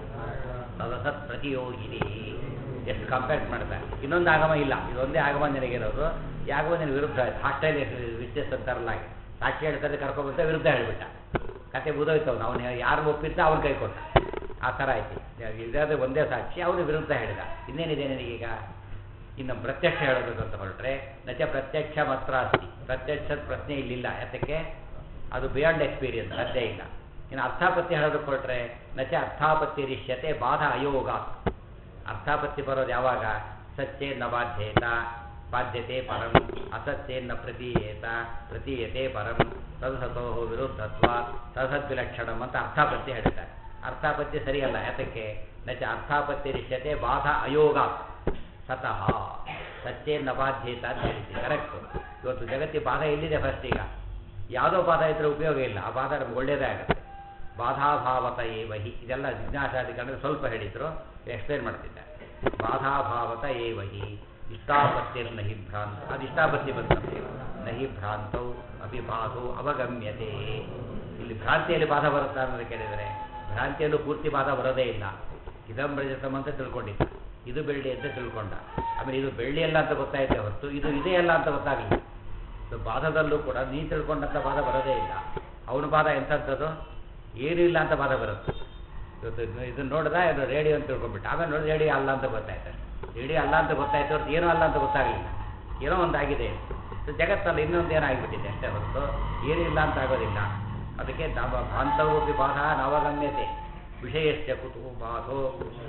ತದಸತ್ ಪ್ರತಿಯೋಗಿನಿ ಎಷ್ಟು ಕಂಪೇರ್ ಮಾಡ್ತಾರೆ ಇನ್ನೊಂದು ಆಗಮ ಇಲ್ಲ ಇದೊಂದೇ ಆಗಮ ನಿನಗಿರೋದು ಈ ಆಗಮ ನಿನಗೆ ವಿರುದ್ಧ ಆಯ್ತು ಹಾಸ್ಟೆಲ್ ವಿಚ್ಛೇಸ್ ಅಂತಾರಲ್ಲ ಹಾಗೆ ಸಾಕ್ಷಿ ಹೇಳ್ತಾರೆ ಕರ್ಕೊಂಡ್ಬಂತ ವಿರುದ್ಧ ಹೇಳ್ಬಿಟ್ಟ ಕತೆ ಬುದೋಯ್ತವ್ನು ಅವನು ಯಾರು ಒಪ್ಪಿದ್ದ ಅವ್ನ ಕೈ ಕೊಟ್ಟ ಆ ಥರ ಆಯ್ತು ಇದಾದ್ರೆ ಒಂದೇ ಸಾಕ್ಷಿ ಅವನು ವಿರುದ್ಧ ಹೇಳಿದ ಇನ್ನೇನಿದೆ ನಿನಗೀಗ ಇನ್ನು ಪ್ರತ್ಯಕ್ಷ ಹೇಳಬೇಕು ಅಂತ ಹೊರಟ್ರೆ ನಚ ಪ್ರತ್ಯಕ್ಷ ಮಾತ್ರ ಅಸ್ತಿ ಪ್ರತ್ಯಕ್ಷದ ಪ್ರಶ್ನೆ ಇಲ್ಲಿಲ್ಲ ಯಾತಕ್ಕೆ ಅದು ಬಿಯಾಂಡ್ ಎಕ್ಸ್ಪೀರಿಯನ್ಸ್ ಸಾಧ್ಯ ಇಲ್ಲ ಇನ್ನು ಅರ್ಥಾಪತ್ತಿ ಹೇಳೋದಕ್ಕೆ ಹೊರಟ್ರೆ ನಚ ಅರ್ಥಾಪತ್ತಿ ರಿಷ್ಯತೆ ಬಾಧ ಅಯೋಗ ಅರ್ಥಾಪತ್ತಿ ಬರೋದು ಯಾವಾಗ ಸತ್ಯೇನ ಬಾಧ್ಯೇತ ಬಾಧ್ಯತೆ ಪರಂ ಅಸತ್ಯೇನ ಪ್ರತೀಯೇತ ಪ್ರತೀಯತೆ ಪರಂ ತದಸತೋ ವಿರುದ್ಧತ್ವ ತದಸದ್ವಿಲಕ್ಷಣಂ ಅಂತ ಅರ್ಥಾಪತ್ತಿ ಹೇಳ್ತಾರೆ ಅರ್ಥಾಪತ್ತಿ ಸರಿಯಲ್ಲ ಯಾತಕ್ಕೆ ನಚ ಅರ್ಥಾಪತ್ತಿ ರಿಷ್ಯತೆ ಬಾಧ ಅಯೋಗ ಸತಃ ಸತ್ಯೇನ ಬಾಧ್ಯೇತ ಅಂತ ಹೇಳ್ತೀವಿ ಕರೆಕ್ಟ್ ಇವತ್ತು ಜಗತ್ತಿ ಬಾಧ ಎಲ್ಲಿದೆ ಫಸ್ಟ್ ಈಗ ಯಾವುದೋ ಬಾಧ ಇದ್ರೆ ಉಪಯೋಗ ಇಲ್ಲ ಆ ಬಾಧ ನಮ್ಗೆ ಒಳ್ಳೇದೇ ಆಗುತ್ತೆ ಬಾಧಾಭಾವತ ಏವಹಿ ಇದೆಲ್ಲ ಜಿಜ್ಞಾಸಾದಿಗಳಂದ್ರೆ ಸ್ವಲ್ಪ ಹೇಳಿದ್ರು ಎಕ್ಸ್ಪ್ಲೇನ್ ಮಾಡ್ತಿದ್ದೆ ಬಾಧಾಭಾವತ ಏವಹಿ ಇಷ್ಟಾಪತ್ತಿರ್ ನಹಿ ಭ್ರಾಂತ ಅದು ಇಷ್ಟಾಪತ್ತಿ ಬಂದಂತೆ ನಹಿ ಭ್ರಾಂತೌ ಅಭಿಭಾಸು ಅವಗಮ್ಯತೆ ಇಲ್ಲಿ ಭ್ರಾಂತಿಯಲ್ಲಿ ಬಾಧ ಬರುತ್ತಾ ಅನ್ನೋದು ಕೇಳಿದರೆ ಭ್ರಾಂತಿಯಲ್ಲೂ ಪೂರ್ತಿ ಬಾಧ ಬರೋದೇ ಇಲ್ಲ ಇದಂ ರಜತಮ್ ಅಂತ ತಿಳ್ಕೊಂಡಿದ್ದ ಇದು ಬೆಳ್ಳಿ ಅಂತ ತಿಳ್ಕೊಂಡ ಆಮೇಲೆ ಇದು ಬೆಳ್ಳಿ ಅಲ್ಲ ಅಂತ ಗೊತ್ತಾಯ್ತೆ ಹೊರತು ಇದು ಇದೇ ಅಲ್ಲ ಅಂತ ಗೊತ್ತಾಗಲಿಲ್ಲ ಇದು ಬಾಧದಲ್ಲೂ ಕೂಡ ನೀ ತಿಳ್ಕೊಂಡಂಥ ಬಾಧ ಬರೋದೇ ಇಲ್ಲ ಅವನ ಬಾಧ ಎಂಥದ್ದು ಏನೂ ಇಲ್ಲ ಅಂತ ಬಾಧ ಬರುತ್ತೆ ಇವತ್ತು ಇದನ್ನ ನೋಡ್ದ ಇದು ರೇಡಿಯೋ ಅಂತ ತಿಳ್ಕೊಂಡ್ಬಿಟ್ಟು ಆಮೇಲೆ ನೋಡಿ ರೇಡಿಯೋ ಅಲ್ಲ ಅಂತ ಗೊತ್ತಾಯ್ತು ರೇಡಿಯೋ ಅಲ್ಲ ಅಂತ ಗೊತ್ತಾಯ್ತು ಹೊರತು ಏನೂ ಅಲ್ಲ ಅಂತ ಗೊತ್ತಾಗಲಿಲ್ಲ ಏನೋ ಒಂದು ಆಗಿದೆ ಇದು ಜಗತ್ತಲ್ಲಿ ಇನ್ನೊಂದು ಏನೋ ಆಗಿಬಿಟ್ಟಿದೆ ಅಷ್ಟೇ ಹೊರತು ಏನೂ ಇಲ್ಲ ಅಂತ ಆಗೋದಿಲ್ಲ ಅದಕ್ಕೆ ನಮ್ಮ ಭಾಂತವೋಪಿ ಬಾಧ ನವಗಮ್ಯತೆ ವಿಷಯಶ್ಚ ಕುತು ಬಾಧೋ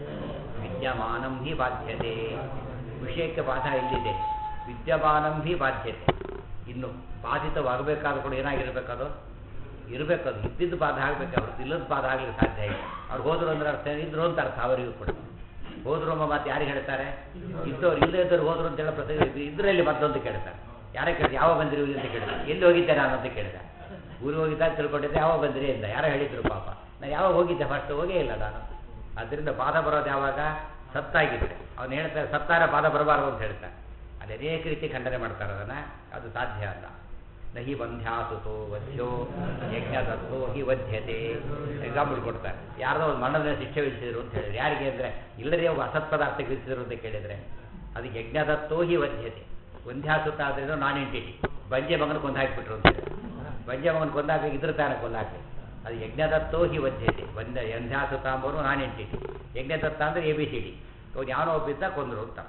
ವಿದ್ಯಮಾನಂ ಹಿ ಬಾಧ್ಯತೆ ವಿಷಯಕ್ಕೆ ಬಾಧ ಇಲ್ಲಿದೆ ವಿದ್ಯಮಾನಂ ಹಿ ಬಾಧ್ಯತೆ ಇನ್ನು ಬಾಧಿತವಾಗಬೇಕಾದ್ರೂ ಕೂಡ ಏನಾಗಿರ್ಬೇಕದು ಇರಬೇಕದು ಇದ್ದಿದ್ದು ಬಾಧ ಆಗಬೇಕು ಅವ್ರದ್ದು ಇಲ್ಲದ ಬಾಧ ಆಗಲಿಕ್ಕೆ ಸಾಧ್ಯ ಇಲ್ಲ ಅವ್ರು ಹೋದ್ರು ಅಂದ್ರೆ ಅರ್ಥ ಇದ್ರು ಅಂತ ಅರ್ಥ ಅವರಿಗೂ ಕೂಡ ಹೋದ್ರು ಎಂಬ ಮಾತು ಯಾರಿಗೆ ಹೇಳ್ತಾರೆ ಇದ್ದವ್ರು ಇಲ್ಲದೇ ಇದ್ದವ್ರು ಹೋದ್ರು ಅಂತ ಹೇಳೋ ಪ್ರತಿ ಇದರಲ್ಲಿ ಮತ್ತೊಂದು ಕೇಳ್ತಾರೆ ಯಾರೇ ಕೇಳಿದ್ರೆ ಯಾವ ಬಂದಿರಿ ಅಂತ ಕೇಳಿದ್ರೆ ಎಲ್ಲಿ ಹೋಗಿದ್ದೆ ನಾನು ಅಂತ ಕೇಳಿದೆ ಊರಿಗೆ ಹೋಗಿದ್ದ ಅಂತ ತಿಳ್ಕೊಂಡಿದ್ದೆ ಯಾವಾಗ ಬಂದಿರಿ ಇಲ್ಲ ಯಾರೋ ಹೇಳಿದ್ರು ಪಾಪ ನಾನು ಯಾವಾಗ ಹೋಗಿದ್ದೆ ಫಸ್ಟ್ ಹೋಗೇ ಇಲ್ಲ ನಾನು ಅದರಿಂದ ಬಾಧ ಬರೋದು ಯಾವಾಗ ಸತ್ತಾಗಿದ್ರೆ ಅವನು ಹೇಳ್ತಾರೆ ಸತ್ತಾರ ಬಾಧ ಬರಬಾರದು ಅಂತ ಹೇಳ್ತಾರೆ ಅದು ಅನೇಕ ರೀತಿ ಖಂಡನೆ ಮಾಡ್ತಾರೆ ಅದನ್ನು ಅದು ಸಾಧ್ಯ ಅಲ್ಲ ನಹಿ ಬಂಧ್ಯಾಸುತೋ ವಧ್ಯ ಯಜ್ಞದತ್ತೋ ಹಿ ವಧ್ಯತೆ ಎಕ್ಸಾಂಪಲ್ ಕೊಡ್ತಾರೆ ಯಾರ್ದೋ ಒಂದು ಮಣ್ಣದ ಶಿಕ್ಷೆ ವಿಧಿಸಿದ್ರು ಅಂತ ಹೇಳಿದ್ರು ಯಾರಿಗೆ ಅಂದರೆ ಇಲ್ಲದೇ ಒಬ್ಬ ಅಸತ್ ಪದಾರ್ಥಕ್ಕೆ ವಿಧಿಸಿದ್ರು ಅಂತ ಕೇಳಿದರೆ ಅದು ಯಜ್ಞದತ್ತೋ ಹಿ ವಧ್ಯತೆ ವಂಧ್ಯಾಸುತ ಆದ್ರೇನು ನಾನ್ ಎಂಟಿಟಿ ಬಂಜೆ ಮಗನ ಕೊಂದು ಹಾಕಿಬಿಟ್ರು ಅಂತ ಹೇಳಿ ಬಂಜೆ ಮಗನ ಕೊಂದಾಕ ಇದ್ರ ತಾನ ಕೊಂದಾಕಿ ಅದು ಯಜ್ಞದತ್ತೋ ಹಿ ವಧ್ಯತೆ ಬಂದ ವಂಧ್ಯಾಸುತ ಅಂಬೋರು ನಾನ್ ಎಂಟಿಟಿ ಯಜ್ಞದತ್ತ ಅಂದರೆ ಎ ಬಿ ಸಿ ಡಿ ಅವ್ನು ಯಾವನೋ ಒಬ್ಬಿದ್ದ ಕೊಂದರು ಅಂತ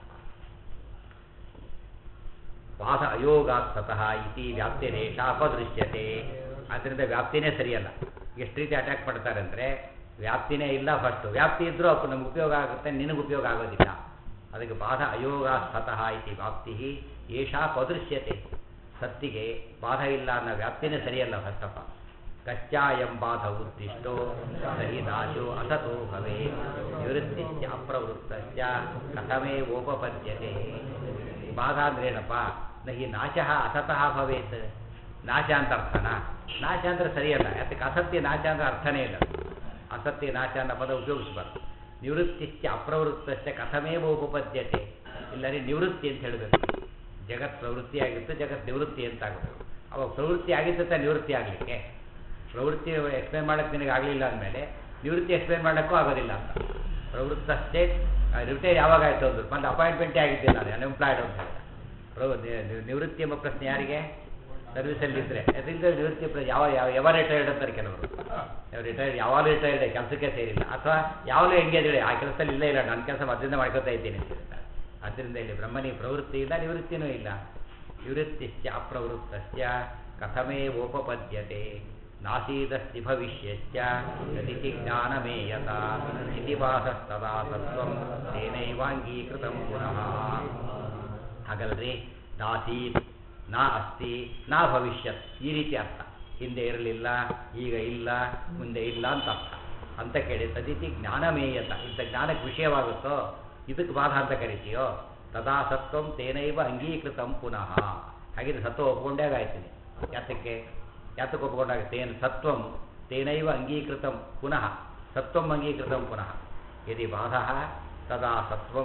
ಬಾಧ ಅಯೋಗಾತ್ ಸತಃ ಇತಿ ವ್ಯಾಪ್ತಿರೇಷ ಅಪದೃಶ್ಯತೆ ಆದ್ದರಿಂದ ವ್ಯಾಪ್ತಿನೇ ಸರಿಯಲ್ಲ ಎಷ್ಟು ರೀತಿ ಅಟ್ಯಾಕ್ ಮಾಡ್ತಾರೆ ಅಂದರೆ ವ್ಯಾಪ್ತಿನೇ ಇಲ್ಲ ಫಸ್ಟು ವ್ಯಾಪ್ತಿ ಇದ್ದರೂ ಅಪ್ಪ ನಮ್ಗೆ ಉಪಯೋಗ ಆಗುತ್ತೆ ನಿನಗೆ ಉಪಯೋಗ ಆಗೋದಿಲ್ಲ ಅದಕ್ಕೆ ಬಾಧ ಅಯೋಗ ಸತಃ ಇತಿ ವ್ಯಾಪ್ತಿ ಏಷಾ ಪದೃಶ್ಯತೆ ಸತ್ತಿಗೆ ಬಾಧ ಇಲ್ಲ ಅನ್ನೋ ವ್ಯಾಪ್ತಿನೇ ಸರಿಯಲ್ಲ ಫಸ್ಟ್ ಆಫ್ ಆಲ್ ಕಚ್ಚಾ ಎಂಬಾಧ ಉದ್ದಿಷ್ಟೋ ಸಹಿದಾಶೋ ಅಸತೋ ಭವೇ ನಿವೃತ್ತಿಶ್ಚ ಅಪ್ರವೃತ್ತಶ್ಚ ಕಥಮೇ ಓಪಪದ್ಯತೆ ಬಾಧ ಅಂದ್ರೇನಪ್ಪ ನಹಿ ನಾಶ ಅಸತಃ ಭವೇತ್ ನಾಶ ಅಂತ ಅರ್ಥನಾ ನಾಶ ಅಂದ್ರೆ ಸರಿಯಲ್ಲ ಯಾತಕ್ಕೆ ಅಸತ್ಯ ನಾಶ ಅಂದ್ರೆ ಅರ್ಥನೇ ಇಲ್ಲ ಅಸತ್ಯ ನಾಶ ಅನ್ನೋ ಪದ ಉಪಯೋಗಿಸಬಾರ್ದು ನಿವೃತ್ತಿಶ್ಚ ಅಪ್ರವೃತ್ತಶ್ಚ ಕಥಮೇವ ಉಪಪದ್ಯತೆ ಇಲ್ಲರಿ ನಿವೃತ್ತಿ ಅಂತ ಹೇಳಬೇಕು ಜಗತ್ ಪ್ರವೃತ್ತಿ ಆಗಿತ್ತು ಜಗತ್ ನಿವೃತ್ತಿ ಅಂತ ಆಗಬೇಕು ಅವಾಗ ಪ್ರವೃತ್ತಿ ಆಗಿದ್ದ ನಿವೃತ್ತಿ ಆಗಲಿಕ್ಕೆ ಪ್ರವೃತ್ತಿ ಎಕ್ಸ್ಪ್ಲೇನ್ ಮಾಡೋಕ್ಕೆ ನಿನಗೆ ಆಗಲಿಲ್ಲ ಅಂದಮೇಲೆ ನಿವೃತ್ತಿ ಎಕ್ಸ್ಪ್ಲೇನ್ ಮಾಡೋಕ್ಕೂ ಆಗೋದಿಲ್ಲ ಅಂತ ಪ್ರವೃತ್ತಷ್ಟೇ ರಿಟೈರ್ ಯಾವಾಗ ಆಯಿತು ಅಂದ್ರು ಮತ್ತೆ ಅಪಾಯಿಂಟ್ಮೆಂಟೇ ಆಗಿದ್ದಿಲ್ಲ ನಾನು ಅನ್ಎಂಪ್ಲಾಯ್ಡ್ ಅಂತ ಹೇಳಿದ ಪ್ರವ ನಿ- ನಿವೃತ್ತಿ ಎಂಬ ಪ್ರಶ್ನೆ ಯಾರಿಗೆ ಸರ್ವಿಸಲ್ಲಿ ಇದ್ದರೆ ಅದರಿಂದ ನಿವೃತ್ತಿ ಪ್ರ- ಯಾವ ಯಾವ ಯಾವ ರಿಟೈರ್ಡ್ ಅಂತಾರೆ ಕೆಲವರು ರಿಟೈರ್ಡ್ ಯಾವಾಗಲೂ ರಿಟೈರ್ಡ್ ಕೆಲಸಕ್ಕೆ ಸೇರಿಲ್ಲ ಅಥವಾ ಯಾವಾಗಲೂ ಎಂಗೇಜ್ ಇದೆ ಆ ಕೆಲಸದಲ್ಲಿ ಇಲ್ಲೇ ಇಲ್ಲ ನನ್ನ ಕೆಲಸ ಮೊದಲಿಂದ ಮಾಡ್ಕೊತಾ ಇದ್ದೀನಿ ಅಂತ ಹೇಳ್ತಾರೆ ಆದ್ದರಿಂದ ಇಲ್ಲಿ ಬ್ರಹ್ಮನಿ ಪ್ರವೃತ್ತಿ ಇಲ್ಲ ನಿವೃತ್ತಿನೂ ಇಲ್ಲ ನಿವೃತ್ತಿಶ್ಚ ಅಪ್ರವೃತ್ತಶ್ಚ ಕಥಮೇ ಓಪಪದ್ಯತೆ ನಾಸೀದಸ್ತಿ ಭವಿಷ್ಯಶ್ಚ ಯದಿತಿ ಜ್ಞಾನಮೇಯತ ಇತಿಭಾಸಸ್ತದಾ ತತ್ವಂ ತೇನೈವಾಂಗೀಕೃತಂ ಪುನಃ ಹಾಗಲ್ರಿ ನಾಸೀತ್ ನಾ ಅಸ್ತಿ ನಾ ಭವಿಷ್ಯತ್ ಈ ರೀತಿ ಅರ್ಥ ಹಿಂದೆ ಇರಲಿಲ್ಲ ಈಗ ಇಲ್ಲ ಮುಂದೆ ಇಲ್ಲ ಅಂತ ಅರ್ಥ ಅಂತ ಕೇಳಿ ತದಿತಿ ಜ್ಞಾನಮೇಯತ ಇಂಥ ಜ್ಞಾನಕ್ಕೆ ವಿಷಯವಾಗುತ್ತೋ ಇದಕ್ಕೆ ಬಾಧ ಅಂತ ಕರಿತೀಯೋ ತದಾ ಸತ್ವಂ ತೇನೈವ ಅಂಗೀಕೃತಂ ಪುನಃ ಹಾಗಿದ್ರೆ ಸತ್ವ ಒಪ್ಕೊಂಡಾಗ ಆಯ್ತೀನಿ ಯಾತಕ್ಕೆ ಯಾತಕ್ಕೆ ಒಪ್ಕೊಂಡಾಗ ತೇನ್ ಸತ್ವಂ ತೇನೈವ ಅಂಗೀಕೃತಂ ಪುನಃ ಸತ್ವಂ ಅಂಗೀಕೃತಂ ಪುನಃ ಯದಿ ಬಾಧ ತದಾ ಸತ್ವಂ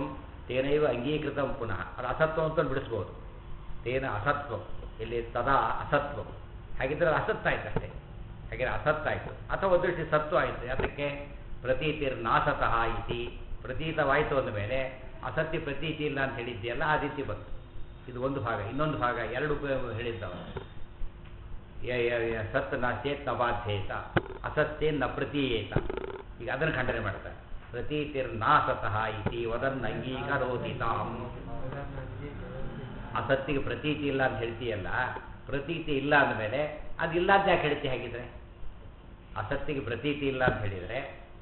ತೇನೈವ ಅಂಗೀಕೃತ ಪುನಃ ಅದು ಅಸತ್ವ ಅಂತ ಬಿಡಿಸ್ಬೋದು ತೇನ ಅಸತ್ವ ಇಲ್ಲಿ ತದಾ ಅಸತ್ವ ಹಾಗಿದ್ರೆ ಅದು ಅಸತ್ ಆಯ್ತು ಅಷ್ಟೇ ಹಾಗೆ ಅಸತ್ ಆಯಿತು ಅಥವಾ ಒಂದು ದೃಷ್ಟಿ ಸತ್ವ ಆಯಿತು ಯಾತಕ್ಕೆ ಪ್ರತೀತಿರ್ ನಾಸತಃ ಇತಿ ಪ್ರತೀತವಾಯಿತು ಅಂದ ಮೇಲೆ ಅಸತ್ಯ ಪ್ರತೀತಿ ಇಲ್ಲ ಅಂತ ಹೇಳಿದ್ದೆಯಲ್ಲ ಆ ರೀತಿ ಬಂತು ಇದು ಒಂದು ಭಾಗ ಇನ್ನೊಂದು ಭಾಗ ಎರಡು ಉಪ- ಹೇಳಿದ್ದವ ಯ- ಯ- ಯ- ಸತ್ ನ ಚೇತ್ ನ ಬಾಧ್ಯೇತ ಅಸತ್ಯೇ ನ ಪ್ರತೀಯೇತ ಈಗ ಅದನ್ನು ಖಂಡನೆ ಮಾಡ್ತಾರೆ ಪ್ರತೀತಿರ್ ನಾಸತಃ ಇತಿ ವದನ್ ಅಂಗೀಕರೋತಿ ತಾಂ ಅಸತ್ತಿಗೆ ಪ್ರತೀತಿ ಇಲ್ಲ ಅಂತ ಹೇಳ್ತೀಯಲ್ಲ ಪ್ರತೀತಿ ಇಲ್ಲ ಅಂದಮೇಲೆ ಅದಿಲ್ಲ ಅಂತ ಯಾಕೆ ಹೇಳ್ತಿ ಹಾಗಿದ್ರೆ ಅಸತ್ತಿಗೆ ಪ್ರತೀತಿ ಇಲ್ಲ ಅಂತ ಹೇಳಿದರೆ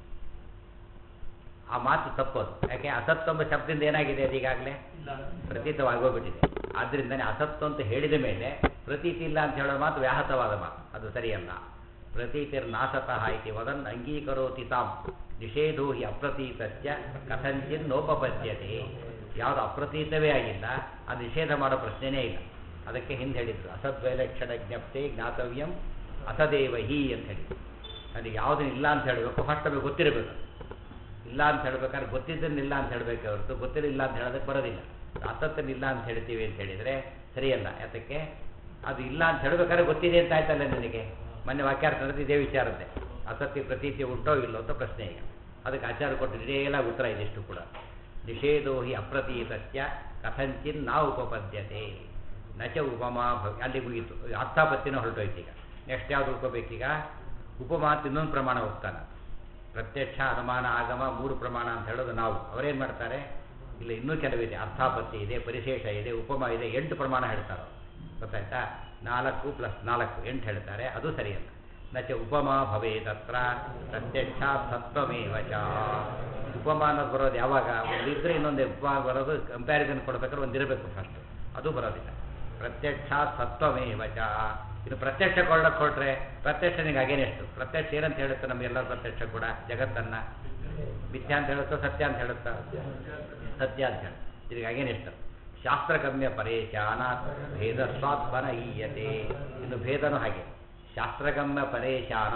ಆ ಮಾತು ತಪ್ಪೋದು ಯಾಕೆ ಅಸತ್ತು ಎಂಬ ಶಬ್ದದಿಂದ ಏನಾಗಿದೆ ಅದು ಈಗಾಗಲೇ ಪ್ರತೀತವಾಗೋಗ್ಬಿಟ್ಟಿದೆ ಆದ್ದರಿಂದನೇ ಅಸತ್ತು ಅಂತ ಹೇಳಿದ ಮೇಲೆ ಪ್ರತೀತಿ ಇಲ್ಲ ಅಂತ ಹೇಳೋ ಮಾತು ವ್ಯಾಹತವಾದ ಮಾತು ಅದು ಸರಿಯಲ್ಲ ಪ್ರತೀತಿರ್ ನಾಶತಃ ಇತಿ ವದನ್ ಅಂಗೀಕರೋತಿ ತಾಂ ನಿಷೇಧೋ ಹಿ ಅಪ್ರತೀತಸ್ಯ ಕಥಂಚಿನ್ ನೋಪಪದ್ಯತೆ ಯಾವುದು ಅಪ್ರತೀತವೇ ಆಗಿಲ್ಲ ಅದು ನಿಷೇಧ ಮಾಡೋ ಪ್ರಶ್ನೆನೇ ಇಲ್ಲ ಅದಕ್ಕೆ ಹಿಂದೆ ಹೇಳಿದ್ರು ಅಸದ್ವೈಲಕ್ಷಣ ಜ್ಞಪ್ತೆ ಜ್ಞಾತವ್ಯಂ ಅಸದೇವ ಹಿ ಅಂತ ಹೇಳಿದ್ರು ಅದು ಯಾವುದನ್ನು ಇಲ್ಲ ಅಂತ ಹೇಳಬೇಕು ಫಸ್ಟ್ ನಮಗೆ ಗೊತ್ತಿರಬೇಕು ಇಲ್ಲ ಅಂತ ಹೇಳ್ಬೇಕಾದ್ರೆ ಗೊತ್ತಿದ್ದನ್ನ ಇಲ್ಲ ಅಂತ ಹೇಳಬೇಕೆ ಹೊರತು ಗೊತ್ತಿರಲಿಲ್ಲ ಅಂತ ಹೇಳೋದಕ್ಕೆ ಬರೋದಿಲ್ಲ ಅಸತ್ತನ್ನ ಇಲ್ಲ ಅಂತ ಹೇಳ್ತೀವಿ ಅಂತ ಹೇಳಿದರೆ ಸರಿಯಲ್ಲ ಯಾತಕ್ಕೆ ಅದು ಇಲ್ಲ ಅಂತ ಹೇಳ್ಬೇಕಾದ್ರೆ ಗೊತ್ತಿದೆ ಅಂತ ಆಯ್ತಲ್ಲ ನನಗೆ ಮೊನ್ನೆ ವಾಕ್ಯಾರ್ಥ ನಡೆದು ಇದೇ ವಿಚಾರದ್ದೇ ಅಸತ್ಯ ಪ್ರತೀತಿ ಉಂಟೋ ಇಲ್ಲೋ ಅಂತ ಪ್ರಶ್ನೆ ಈಗ ಅದಕ್ಕೆ ಆಚಾರ ಕೊಟ್ಟು ಡಿಟೇಲಾಗಿ ಉತ್ತರ ಇದಿಷ್ಟು ಕೂಡ ನಿಷೇಧೋ ಹಿ ಅಪ್ರತೀತಸ್ಯ ಕಥಂಚಿನ್ ನಾ ಉಪಪದ್ಯತೆ ನಚ ಉಪಮಾ ಭವ್ ಅಲ್ಲಿ ಮುಗೀತು ಅರ್ಥಾಪತ್ತಿನ ಹೊರಟೋಯ್ತು ಈಗ ನೆಕ್ಸ್ಟ್ ಯಾವ್ದು ಉಳ್ಕೋಬೇಕೀಗ ಉಪಮಾತ್ ಇನ್ನೊಂದು ಪ್ರಮಾಣ ಹೋಗ್ತಾನೆ ಪ್ರತ್ಯಕ್ಷ ಅನುಮಾನ ಆಗಮ ಮೂರು ಪ್ರಮಾಣ ಅಂತ ಹೇಳೋದು ನಾವು ಅವರೇನು ಮಾಡ್ತಾರೆ ಇಲ್ಲ ಇನ್ನೂ ಕೆಲವಿದೆ ಅರ್ಥಾಪತ್ತಿ ಇದೆ ಪರಿಶೇಷ ಇದೆ ಉಪಮ ಇದೆ ಎಂಟು ಪ್ರಮಾಣ ಹೇಳ್ತಾರೆ ಅವ್ರು. ಗೊತ್ತಾಯ್ತಾ ನಾಲ್ಕು ಪ್ಲಸ್ ನಾಲ್ಕು ಎಂಟು ಹೇಳ್ತಾರೆ ಅದು ಸರಿಯಲ್ಲ ನಚ ಉಪಮಾ ಭವೇದತ್ರ ಪ್ರತ್ಯಕ್ಷ ಸತ್ವಮೇವ ಚ ಉಪಮ ಅನ್ನೋದು ಬರೋದು ಯಾವಾಗ ಒಂದು ಇದ್ರೆ ಇನ್ನೊಂದು ಉಪಮ ಬರೋದು ಕಂಪ್ಯಾರಿಸನ್ ಕೊಡ್ಬೇಕಾದ್ರೆ ಒಂದು ಇರಬೇಕು ಫಸ್ಟ್ ಅದು ಬರೋದಿಲ್ಲ ಪ್ರತ್ಯಕ್ಷ ಸತ್ವಮೇವ ಚ ಇನ್ನು ಪ್ರತ್ಯಕ್ಷ ಕೊಳ್ಳಕ್ಕೆ ಕೊಟ್ರೆ ಪ್ರತ್ಯಕ್ಷ ನಿಂಗೆ ಅಗೇನೆಷ್ಟು ಪ್ರತ್ಯಕ್ಷ ಏನಂತ ಹೇಳುತ್ತೆ ನಮಗೆಲ್ಲರ ಪ್ರತ್ಯಕ್ಷ ಕೂಡ ಜಗತ್ತನ್ನ ಮಿಥ್ಯಾ ಅಂತ ಹೇಳುತ್ತೋ ಸತ್ಯ ಅಂತ ಹೇಳುತ್ತಾ ಸತ್ಯ ಅಂತ ಹೇಳಿ ಇದಕ್ಕೆ ಅಗೇನೆಷ್ಟು ಶಾಸ್ತ್ರಗಮ್ಯ ಪರೇಶಾನ ಭೇದ ಸ್ವಾತ್ಮನ ಈಯತೆ ಇನ್ನು ಭೇದನೂ ಹಾಗೆ ಶಾಸ್ತ್ರಗಮ್ಯ ಪರೇಶಾನ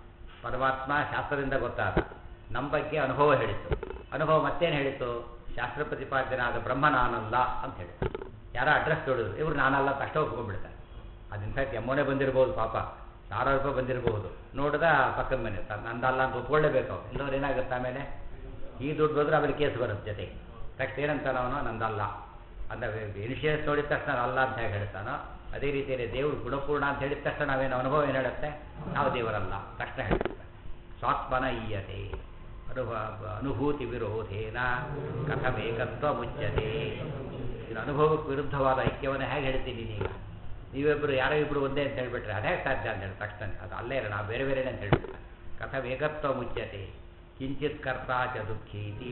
ಪರಮಾತ್ಮ ಶಾಸ್ತ್ರದಿಂದ ಗೊತ್ತಾದ ನಮ್ಮ ಬಗ್ಗೆ ಅನುಭವ ಹೇಳಿತ್ತು ಅನುಭವ ಮತ್ತೇನು ಹೇಳಿತ್ತು ಶಾಸ್ತ್ರ ಪ್ರತಿಪಾದ್ಯನಾದ ಬ್ರಹ್ಮ ನಾನಲ್ಲ ಅಂತ ಹೇಳಿತ್ತು ಯಾರೋ ಅಡ್ರೆಸ್ ನೋಡಿದ್ರು ಇವ್ರು ನಾನಲ್ಲ ಅಂತ ಅಷ್ಟೇ ಒಪ್ಕೊಂಡ್ಬಿಡ್ತಾರೆ ಅದು ಇನ್ಫ್ಯಾಕ್ಟ್ ಎಮ್ಮೋನೆ ಬಂದಿರಬಹುದು ಪಾಪ ಸಾವಿರ ರೂಪಾಯಿ ಬಂದಿರಬಹುದು ನೋಡಿದ ಪಕ್ಕದ ಮನೆ ತ- ನಂದಲ್ಲ ಅಂತ ಒಪ್ಕೊಳ್ಳೇಬೇಕು ಅವ್ರು ಇಲ್ಲವ್ರು ಏನಾಗುತ್ತೆ ಆಮೇಲೆ ಈ ದುಡ್ಡು ಹೋದ್ರೆ ಆಮೇಲೆ ಕೇಸ್ ಬರುತ್ತೆ ಜೊತೆಗೆ ನೆಕ್ಸ್ಟ್ ಏನಂತಾನ ಅವನು ನಂದಲ್ಲ ಅಂದರೆ ಇನಿಷಿಯಲ್ಸ್ ನೋಡಿದ ತಕ್ಷಣ ಅಲ್ಲ ಅಂತ ಹೇಗೆ ಹೇಳ್ತಾನೋ ಅದೇ ರೀತಿಯಲ್ಲಿ ದೇವರು ಗುಣಪೂರ್ಣ ಅಂತ ಹೇಳಿದ ತಕ್ಷಣ ನಾವೇನು ಅನುಭವ ಏನು ಹೇಳುತ್ತೆ ನಾವು ದೇವರಲ್ಲ ತಕ್ಷಣ ಹೇಳ್ತಾರೆ ಸ್ವಾತ್ಮನ ಈಯತೆ ಅನುಭವ ಅನುಭೂತಿ ವಿರೋಧೇನ ಕಥಮೇಕತ್ವ ಮುಚ್ಚತೆ ಇದು ಅನುಭವಕ್ಕೆ ವಿರುದ್ಧವಾದ ಐಕ್ಯವನ್ನು ಹೇಗೆ ಹೇಳ್ತೀನಿ ನೀಗ ನೀವಿಬ್ಬರು ಯಾರೋ ಇಬ್ಬರು ಒಂದೇ ಅಂತ ಹೇಳ್ಬಿಟ್ರೆ ಅದೇ ಸಾಧ್ಯ ಅಂತ ಹೇಳಿ ತಕ್ಷಣ ಅದು ಅಲ್ಲೇ ಇರೋಣ ನಾವು ಬೇರೆ ಬೇರೆನೇ ಅಂತ ಹೇಳ್ಬಿಟ್ರೆ ಕಥಮೇಕತ್ವ ಮುಚ್ಚತೆ ಕಿಂಚಿತ್ ಕರ್ತ ಚ ದುಃಖೀತಿ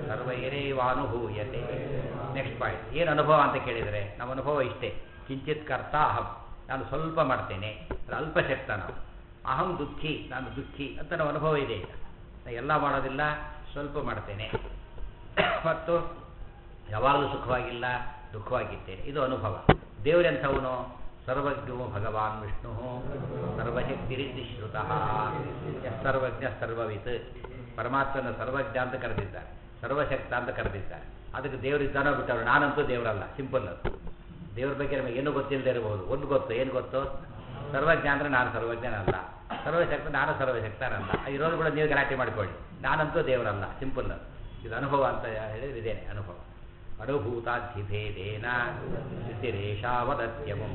ಸರ್ವೈರೇವಾನುಭೂಯತೆ ನೆಕ್ಸ್ಟ್ ಪಾಯಿಂಟ್ ಏನು ಅನುಭವ ಅಂತ ಕೇಳಿದರೆ ನಮ್ಮ ಅನುಭವ ಇಷ್ಟೇ ಕಿಂಚಿತ್ ಕರ್ತ ಅಹಂ ನಾನು ಸ್ವಲ್ಪ ಮಾಡ್ತೇನೆ ಅದು ಅಲ್ಪಶಕ್ತ ನಾವು ಅಹಂ ದುಃಖಿ ನಾನು ದುಃಖಿ ಅಂತ ನಮ್ಮ ಅನುಭವ ಇದೆ ಈಗ ನಾನು ಎಲ್ಲ ಮಾಡೋದಿಲ್ಲ ಸ್ವಲ್ಪ ಮಾಡ್ತೇನೆ ಮತ್ತು ಯಾವಾಗಲೂ ಸುಖವಾಗಿಲ್ಲ ದುಃಖವಾಗಿದ್ದೇನೆ ಇದು ಅನುಭವ ದೇವರೆಂಥವನು ಸರ್ವಜ್ಞೋ ಭಗವಾನ್ ವಿಷ್ಣು ಸರ್ವಶಕ್ತಿರಿದ್ದಿ ಶ್ರುತಃ ಯಃ ಸರ್ವಜ್ಞ ಸರ್ವವಿತ್ ಪರಮಾತ್ಮನ ಸರ್ವಜ್ಞ ಅಂತ ಕರೆದಿದ್ದಾರೆ ಸರ್ವಶಕ್ತ ಅಂತ ಕರೆದಿದ್ದಾರೆ ಅದಕ್ಕೆ ದೇವರಿದ್ದಾನೋ ಬಿಟ್ಟವರು ನಾನಂತೂ ದೇವರಲ್ಲ ಸಿಂಪಲ್ ಅದು ದೇವ್ರ ಬಗ್ಗೆ ನಮಗೆ ಏನೂ ಗೊತ್ತಿಲ್ಲದೆ ಇರಬಹುದು ಒಂದು ಗೊತ್ತು ಏನು ಗೊತ್ತು ಸರ್ವಜ್ಞ ಅಂದರೆ ನಾನು ಸರ್ವಜ್ಞನಲ್ಲ ಸರ್ವಶಕ್ತ ನಾನು ಸರ್ವಶಕ್ತನಲ್ಲ ಇರೋದು ಕೂಡ ನೀವು ಗಲಾಟೆ ಮಾಡಿಕೊಳ್ಳಿ ನಾನಂತೂ ದೇವರಲ್ಲ ಸಿಂಪಲ್ ಅದು ಇದು ಅನುಭವ ಅಂತ ಹೇಳಿದ್ರೆ ಇದೇನೆ ಅನುಭವ ಅನುಭೂತಾಧಿಭೇದೇನ ಶ್ರುತಿರೇಷಾವದತ್ಯಮಂ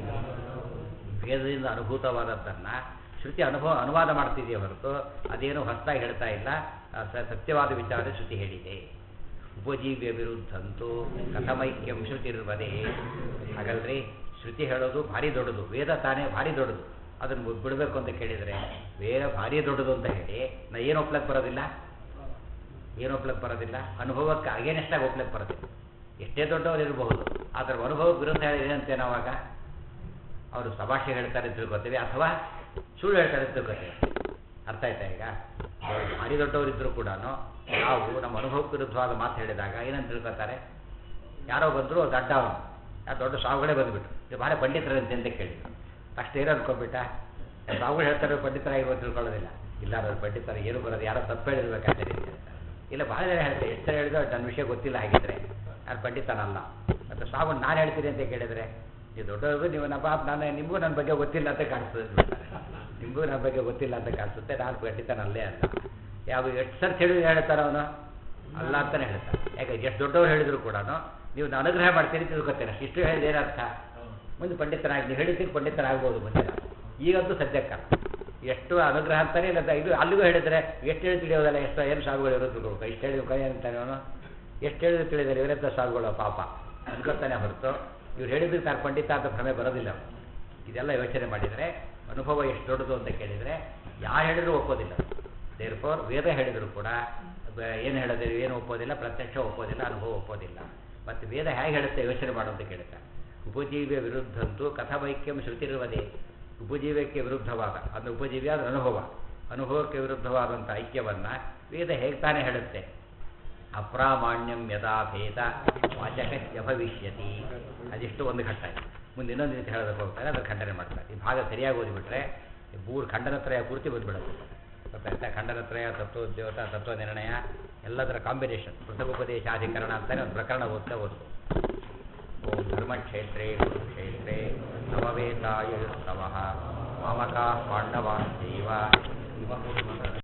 ಭೇದದಿಂದ ಅನುಭೂತವಾದದ್ದನ್ನು ಶ್ರುತಿ ಅನುಭವ ಅನುವಾದ ಮಾಡ್ತಿದೆಯೇ ಹೊರತು ಅದೇನು ಹೊಸದಾಗಿ ಹೇಳ್ತಾ ಇಲ್ಲ ಆ ಸ- ಸತ್ಯವಾದ ವಿಚಾರ ಶ್ರುತಿ ಹೇಳಿದೆ ಉಪಜೀವ್ಯ ವಿರುದ್ಧಂತೂ ಕಥಮೈಕ್ಯಂ ಶ್ರುತಿರ್ವದೆ ಹಾಗಲ್ರಿ ಶ್ರುತಿ ಹೇಳೋದು ಭಾರಿ ದೊಡ್ಡದು ವೇದ ತಾನೇ ಭಾರಿ ದೊಡ್ಡದು ಅದನ್ನು ಬಿಡಬೇಕು ಅಂತ ಕೇಳಿದರೆ ವೇದ ಭಾರಿ ದೊಡ್ಡದು ಅಂತ ಹೇಳಿ ನಾ ಏನು ಒಪ್ಲಕ್ಕೆ ಬರೋದಿಲ್ಲ ಏನು ಒಪ್ಲಕ್ಕೆ ಬರೋದಿಲ್ಲ ಅನುಭವಕ್ಕೆ ಅಗೇನೆಸ್ಟಾಗಿ ಒಪ್ಲಕ್ಕೆ ಬರೋದಿಲ್ಲ ಎಷ್ಟೇ ದೊಡ್ಡವರು ಇರಬಹುದು ಆದರೆ ಅನುಭವಕ್ಕೆ ವಿರುದ್ಧ ಹೇಳಿದ್ರೆ ಏನಂತೇವೆ ನಾವಾಗ ಅವರು ಸಭಾಷೆ ಹೇಳ್ತಾರೆ ಅಂತ ತಿಳ್ಕೊತೀವಿ ಅಥವಾ ಸುಳ್ಳು ಹೇಳ್ತಾರೆ ಅಂತ ತಿಳ್ಕೊತೀವಿ ಅರ್ಥ ಆಯ್ತಾ ಈಗ ಭಾರಿ ದೊಡ್ಡವರಿದ್ದರೂ ಕೂಡ ನಾವು ನಮ್ಮ ಅನುಭವಕ್ಕೆ ವಿರುದ್ಧವಾದ ಮಾತು ಹೇಳಿದಾಗ ಏನಂತ ತಿಳ್ಕೊತಾರೆ ಯಾರೋ ಬಂದರು ದಡ್ಡ ಅವನು ಯಾರು ದೊಡ್ಡ ಸಾವುಗಳೇ ಬಂದುಬಿಟ್ರು ಇದು ಭಾಳ ಪಂಡಿತರಂತೆ ಅಂತ ಕೇಳಿದ್ರು ಅಷ್ಟೇ ಏನೋ ಅನ್ಕೊಂಡ್ಬಿಟ್ಟ ಸಾವುಗಳು ಹೇಳ್ತಾರೆ ಪಂಡಿತರಾಗಿರ್ಬೋದು ತಿಳ್ಕೊಳ್ಳೋದಿಲ್ಲ ಇಲ್ಲ ಅವ್ರು ಪಂಡಿತರ ಏನು ಬರೋದು ಯಾರೋ ತಪ್ಪು ಹೇಳಿರ್ಬೇಕಾಗ್ತದೆ ಅಂತ ಹೇಳ್ತಾರೆ ಇಲ್ಲ ಭಾಳ ಜನ ಹೇಳ್ತಾರೆ ಎಷ್ಟು ಜನ ಹೇಳಿದ್ರು ನನ್ನ ವಿಷಯ ಗೊತ್ತಿಲ್ಲ ಹಾಗಿದ್ರೆ ಯಾರು ಪಂಡಿತನಲ್ಲ ಮತ್ತು ಸ್ವಾಮಿ ನಾನು ಹೇಳ್ತೀನಿ ಅಂತ ಕೇಳಿದರೆ ನೀವು ದೊಡ್ಡವರು ನೀವು ನಮ್ಮ ಪಾಪ ನಾನು ನಿಮಗೂ ನನ್ನ ಬಗ್ಗೆ ಗೊತ್ತಿಲ್ಲ ಅಂತ ಕಾಣಿಸ್ತದೆ ನಿಮಗೂ ನನ್ನ ಬಗ್ಗೆ ಗೊತ್ತಿಲ್ಲ ಅಂತ ಕಾಣಿಸುತ್ತೆ ನಾನು ಪಂಡಿತನಲ್ಲೇ ಅಲ್ಲ ಯಾವ ಎಷ್ಟು ಸರ್ತಿ ಹೇಳಿದ್ರೆ ಹೇಳ್ತಾನೆ ಅವನು ಅಲ್ಲ ಅಂತಲೇ ಹೇಳ್ತಾನೆ ಯಾಕೆ ಎಷ್ಟು ದೊಡ್ಡವ್ರು ಹೇಳಿದ್ರು ಕೂಡ ನೀವು ನಾನು ಅನುಗ್ರಹ ಮಾಡ್ತೀನಿ ಅಂತ ತಿಳ್ಕೊತೇನೆ ಇಷ್ಟು ಹೇಳಿದ ಏನರ್ಥ ಮುಂದೆ ಪಂಡಿತನಾಗಿ ನೀವು ಹೇಳಿದ್ದಕ್ಕೆ ಪಂಡಿತನಾಗ್ಬೋದು ಮುಂದೆ ನಾನು. ಈಗಂತೂ ಸದ್ಯಕ್ಕಲ್ಲ ಎಷ್ಟು ಅನುಗ್ರಹ ಅಂತಾನೆ ಇಲ್ಲ ಇದು ಅಲ್ಲಿಗೂ ಹೇಳಿದ್ರೆ ಎಷ್ಟು ಹೇಳಿ ತಿಳಿಯೋದಲ್ಲ ಎಷ್ಟು ಏನು ಸಾಗುಗಳು ಇರೋದು ತಿಳ್ಕೊಬೇಕು ಇಷ್ಟು ಹೇಳಿ ಕೈ ಅಂತಾನೆ ಅವನು ಎಷ್ಟು ಹೇಳಿದ್ರು ತಿಳಿದರೆ ಇವರೆಂಥ ಸಾಗುಗಳು ಪಾಪ ಅನ್ಕೊತಾನೆ ಹೊರತು ಇವ್ರು ಹೇಳಿದ್ದಕ್ಕೆ ನಾನು ಪಂಡಿತ ಅಂತ ಭ್ರಮೆ ಬರೋದಿಲ್ಲ ಇದೆಲ್ಲ ಯೋಚನೆ ಮಾಡಿದರೆ ಅನುಭವ ಎಷ್ಟು ದೊಡ್ಡದು ಅಂತ ಕೇಳಿದರೆ ಯಾರು ಹೇಳಿದ್ರು ಒಪ್ಪೋದಿಲ್ಲ ದೇರ್ಫೋರ್ ವೇದ ಹೇಳಿದ್ರು ಕೂಡ ಏನು ಹೇಳೋದಿಲ್ಲ ಏನು ಒಪ್ಪೋದಿಲ್ಲ ಪ್ರತ್ಯಕ್ಷ ಒಪ್ಪೋದಿಲ್ಲ ಅನುಭವ ಒಪ್ಪೋದಿಲ್ಲ ಮತ್ತು ವೇದ ಹೇಗೆ ಹೇಳುತ್ತೆ ಯೋಚನೆ ಮಾಡು ಅಂತ ಕೇಳ್ತಾರೆ ಉಪಜೀವ್ಯ ವಿರುದ್ಧಂತೂ ಕಥವೈಕ್ಯಂ ಶ್ರುತಿರುವುದೇ ಉಪಜೀವ್ಯಕ್ಕೆ ವಿರುದ್ಧವಾದ ಅಂದರೆ ಉಪಜೀವ್ಯ ಅಂದರೆ ಅನುಭವ ಅನುಭವಕ್ಕೆ ವಿರುದ್ಧವಾದಂಥ ಐಕ್ಯವನ್ನು ವೇದ ಹೇಗೆ ತಾನೇ ಹೇಳುತ್ತೆ ಅಪ್ರಾಮಾಣ್ಯಂ ಯಥಾ ಭೇದ ವಾಚಕಸ್ಯ ಭವಿಷ್ಯತಿ ಅದಿಷ್ಟು ಒಂದು ಘಟ್ಟ ಇದೆ ಮುಂದೆ ಇನ್ನೊಂದು ರೀತಿ ಹೇಳೋದಕ್ಕೆ ಹೋಗ್ತಾರೆ ಅದರ ಖಂಡನೆ ಮಾಡ್ತಾರೆ ಈ ಭಾಗ ಸರಿಯಾಗಿ ಓದಿಬಿಟ್ರೆ ಈ ಮೂರು ಖಂಡನತ್ರಯ ಪೂರ್ತಿ ಬಂದ್ಬಿಡುತ್ತೆ ಗೊತ್ತಾಯ್ತಾ ಖಂಡನತ್ರಯ ತತ್ವೋದ್ಯೋತ ತತ್ವ ನಿರ್ಣಯ ಎಲ್ಲದರ ಕಾಂಬಿನೇಷನ್ ಪೃಥಗುಪದೇಶಾಧಿಕರಣ ಅಂತಾನೆ ಒಂದು ಪ್ರಕರಣ ಓದ್ತಾ ಓದ್ಬೋದು ಓಂ ಧರ್ಮಕ್ಷೇತ್ರೇ ಕುರುಕ್ಷೇತ್ರೇ ಸಮವೇತಾಯುಸ್ತವ ಮಾಮಕಾ ಪಾಂಡವಾಶ್ಚೈವ